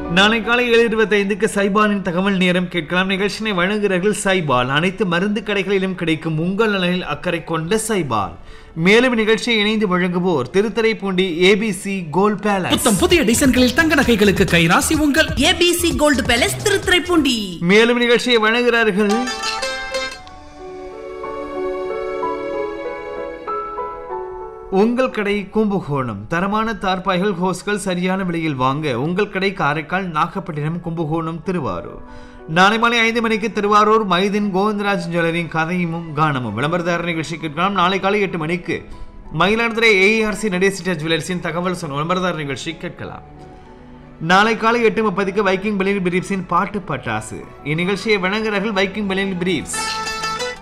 நாளை காலை ஏழு இருபத்தைந்துக்கு சைபாலின் தகவல் நேரம் கேட்கலாம் நிகழ்ச்சியை வழங்குகிறார்கள் சைபால் அனைத்து மருந்து கடைகளிலும் கிடைக்கும் உங்கள் நலனில் அக்கறை கொண்ட சைபால் மேலும் நிகழ்ச்சியை இணைந்து வழங்குவோர் திருத்துறைப்பூண்டி ஏபிசி கோல்ட் பேலஸ் புத்தம் புதிய டிசைன்களில் தங்க நகைகளுக்கு கைராசி உங்கள் ஏபிசி கோல்டு பேலஸ் திருத்துறைப்பூண்டி மேலும் நிகழ்ச்சியை வழங்குகிறார்கள் உங்கள் கடை கும்பகோணம் தரமான தார்பாய்கள் ஹோஸ்கள் சரியான விலையில் வாங்க உங்கள் கடை காரைக்கால் நாகப்பட்டினம் கும்பகோணம் திருவாரூர் நாளை மாலை ஐந்து மணிக்கு திருவாரூர் மைதின் கோவிந்தராஜ் ஜுவல்லரின் கதையும் கானமும் விளம்பரதார நிகழ்ச்சி கேட்கலாம் நாளை காலை எட்டு மணிக்கு மயிலாடுதுறை ஏஆர்சி நடேசிட்டா ஜுவல்லர்ஸின் தகவல் சொன்ன விளம்பரதார நிகழ்ச்சி கேட்கலாம் நாளை காலை எட்டு முப்பதுக்கு வைக்கிங் பெலில் பிரீப்ஸின் பாட்டு பட்டாசு இந்நிகழ்ச்சியை வழங்குகிறார்கள் வைக்கிங் பெலில் பிரீப்ஸ்